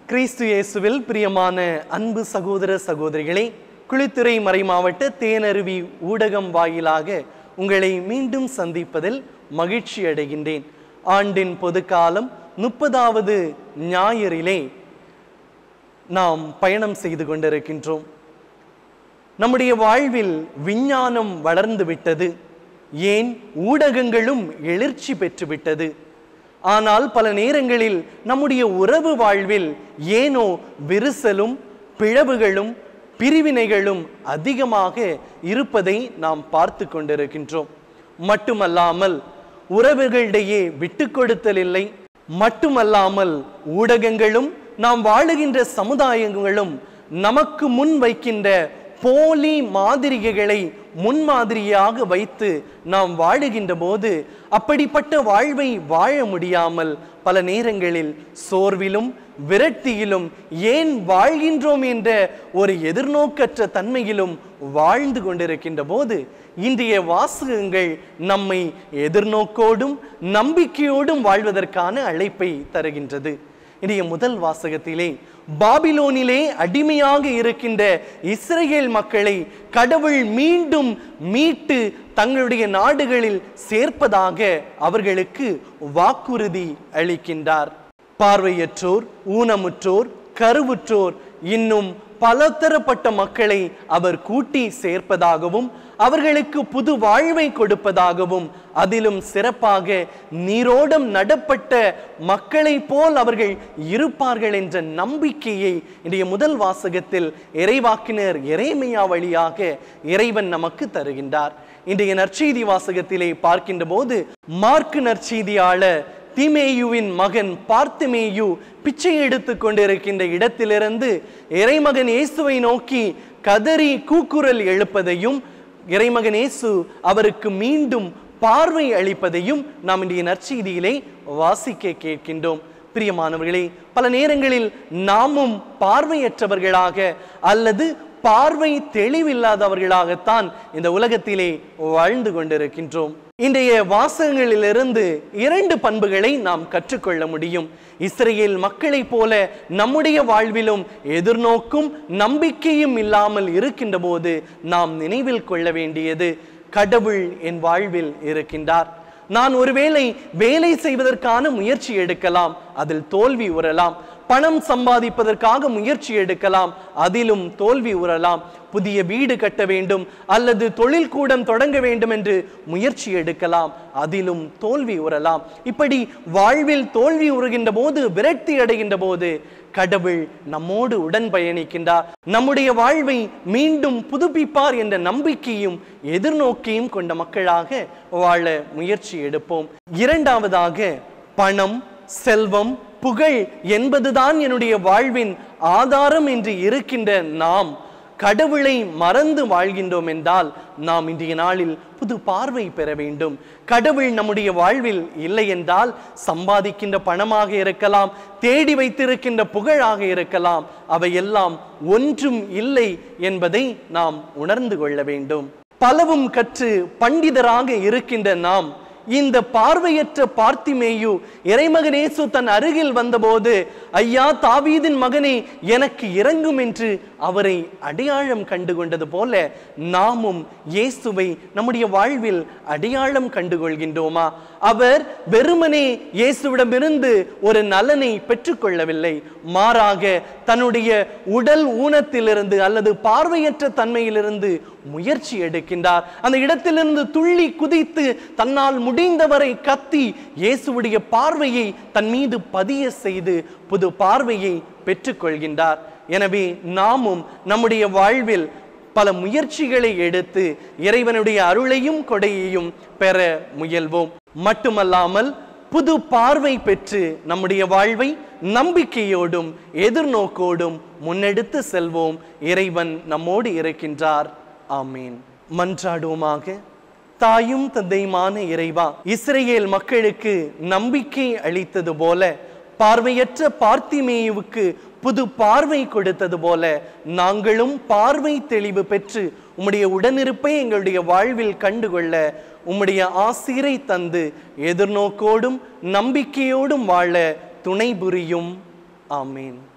கிறிஸ்து இயேசுவில் பிரியமான அன்பு சகோதர சகோதரிகளே குளித்துறை மறைமாவட்ட தேனருவி ஊடகம் வாயிலாக உங்களை மீண்டும் சந்திப்பதில் மகிழ்ச்சி அடைகின்றேன் ஆண்டின் பொதுக்காலம் முப்பதாவது ஞாயிறிலே நாம் பயணம் செய்து கொண்டிருக்கின்றோம் நம்முடைய வாழ்வில் விஞ்ஞானம் வளர்ந்து விட்டது ஏன் ஊடகங்களும் எழுச்சி பெற்றுவிட்டது ஆனால் பல நேரங்களில் நம்முடைய உறவு வாழ்வில் ஏனோ விரிசலும் பிளவுகளும் பிரிவினைகளும் அதிகமாக இருப்பதை நாம் பார்த்து கொண்டிருக்கின்றோம் மட்டுமல்லாமல் உறவுகளிடையே விட்டு கொடுத்தல் இல்லை மட்டுமல்லாமல் ஊடகங்களும் நாம் வாழுகின்ற சமுதாயங்களும் நமக்கு முன் வைக்கின்ற போலி மாதிரிகைகளை முன்மாதிரியாக வைத்து நாம் வாழுகின்ற போது அப்படிப்பட்ட வாழ்வை வாழ முடியாமல் பல நேரங்களில் சோர்விலும் விரக்தியிலும் ஏன் வாழ்கின்றோம் என்ற ஒரு எதிர்நோக்கற்ற தன்மையிலும் வாழ்ந்து கொண்டிருக்கின்ற போது இன்றைய வாசகங்கள் நம்மை எதிர்நோக்கோடும் நம்பிக்கையோடும் வாழ்வதற்கான அழைப்பை தருகின்றது இன்றைய முதல் வாசகத்திலே பாபிலோனிலே அடிமையாக இருக்கின்ற இஸ்ரேல் மக்களை கடவுள் மீண்டும் மீட்டு தங்களுடைய நாடுகளில் சேர்ப்பதாக அவர்களுக்கு வாக்குறுதி அளிக்கின்றார் பார்வையற்றோர் ஊனமுற்றோர் கருவுற்றோர் இன்னும் பலதரப்பட்ட மக்களை அவர் கூட்டி சேர்ப்பதாகவும் அவர்களுக்கு புது வாழ்வை கொடுப்பதாகவும் அதிலும் சிறப்பாக நீரோடம் நடப்பட்ட மக்களைப் போல் அவர்கள் இருப்பார்கள் என்ற நம்பிக்கையை இன்றைய முதல் வாசகத்தில் இறைவாக்கினர் இறைமையா வழியாக இறைவன் நமக்கு தருகின்றார் இன்றைய நற்செய்தி வாசகத்திலே பார்க்கின்ற போது மார்க்கு நற்செய்தியாளர் தீமேயுவின் மகன் பார்த்திமேயு பிச்சை எடுத்து கொண்டிருக்கின்ற இடத்திலிருந்து இறைமகன் இயேசுவை நோக்கி கதறி கூக்குரல் எழுப்பதையும் இறைமகன் இயேசு அவருக்கு மீண்டும் பார்வை அளிப்பதையும் நாம் இன்றைய நற்செய்தியிலே வாசிக்க கேட்கின்றோம் பிரியமானவர்களே பல நேரங்களில் நாமும் பார்வையற்றவர்களாக அல்லது பார்வை தெளிவில்லாதவர்களாகத்தான் இந்த உலகத்திலே வாழ்ந்து கொண்டிருக்கின்றோம் இன்றைய வாசகங்களிலிருந்து இரண்டு பண்புகளை நாம் கற்றுக்கொள்ள முடியும் இஸ்ரேல் மக்களைப் போல நம்முடைய வாழ்விலும் எதிர்நோக்கும் நம்பிக்கையும் இல்லாமல் இருக்கின்ற போது நாம் நினைவில் கொள்ள வேண்டியது கடவுள் என் வாழ்வில் இருக்கின்றார் நான் ஒருவேளை வேலை செய்வதற்கான முயற்சி எடுக்கலாம் அதில் தோல்வி உறலாம் பணம் சம்பாதிப்பதற்காக முயற்சி எடுக்கலாம் அதிலும் தோல்வி உறலாம் புதிய வீடு கட்ட வேண்டும் அல்லது தொழில் கூடம் தொடங்க வேண்டும் என்று முயற்சி எடுக்கலாம் அதிலும் தோல்வி உறலாம் இப்படி வாழ்வில் தோல்வி உறுகின்ற போது விரக்தி அடைகின்ற போது கடவுள் நம்மோடு உடன் பயணிக்கின்றார் நம்முடைய வாழ்வை மீண்டும் புதுப்பிப்பார் என்ற நம்பிக்கையும் எதிர்நோக்கியும் கொண்ட மக்களாக வாழ முயற்சி எடுப்போம் இரண்டாவதாக பணம் செல்வம் புகழ் என்பதுதான் என்னுடைய வாழ்வின் ஆதாரம் என்று இருக்கின்ற நாம் கடவுளை மறந்து வாழ்கின்றோம் என்றால் நாம் இன்றைய நாளில் புது பார்வை பெற வேண்டும் கடவுள் நம்முடைய வாழ்வில் இல்லை என்றால் சம்பாதிக்கின்ற பணமாக இருக்கலாம் தேடி வைத்திருக்கின்ற புகழாக இருக்கலாம் அவையெல்லாம் ஒன்றும் இல்லை என்பதை நாம் உணர்ந்து கொள்ள வேண்டும் பலவும் கற்று பண்டிதராக இருக்கின்ற நாம் இந்த பார்வையற்ற பார்த்திமேயு இறைமகனேசு தன் அருகில் வந்தபோது ஐயா தாவீதின் மகனே எனக்கு இறங்கும் என்று அவரை அடையாளம் கண்டு கொண்டது போல நாமும் இயேசுவை நம்முடைய வாழ்வில் அடையாளம் கண்டுகொள்கின்றோமா அவர் வெறுமனே இயேசுவிடமிருந்து ஒரு நலனை பெற்றுக்கொள்ளவில்லை மாறாக தன்னுடைய உடல் ஊனத்திலிருந்து அல்லது பார்வையற்ற தன்மையிலிருந்து முயற்சி எடுக்கின்றார் அந்த இடத்திலிருந்து துள்ளி குதித்து தன்னால் முடிந்தவரை கத்தி இயேசுவுடைய பார்வையை தன் மீது பதிய செய்து புது பார்வையை பெற்றுக்கொள்கின்றார் எனவே நாமும் நம்முடைய வாழ்வில் பல முயற்சிகளை எடுத்து இறைவனுடைய அருளையும் கொடையையும் பெற முயல்வோம் மட்டுமல்லாமல் புது பார்வை பெற்று நம்முடைய வாழ்வை நம்பிக்கையோடும் எதிர்நோக்கோடும் முன்னெடுத்து செல்வோம் இறைவன் நம்மோடு இருக்கின்றார் ஆமீன் மன்றாடுவோமாக தாயும் தந்தையுமான இறைவா இஸ்ரேல் மக்களுக்கு நம்பிக்கை அளித்தது போல பார்வையற்ற பார்த்திமேயுவுக்கு புது பார்வை கொடுத்தது போல நாங்களும் பார்வை தெளிவு பெற்று உம்முடைய உடனிருப்பை எங்களுடைய வாழ்வில் கண்டுகொள்ள உம்முடைய ஆசிரை தந்து எதிர்நோக்கோடும் நம்பிக்கையோடும் வாழ துணை புரியும் ஆமீன்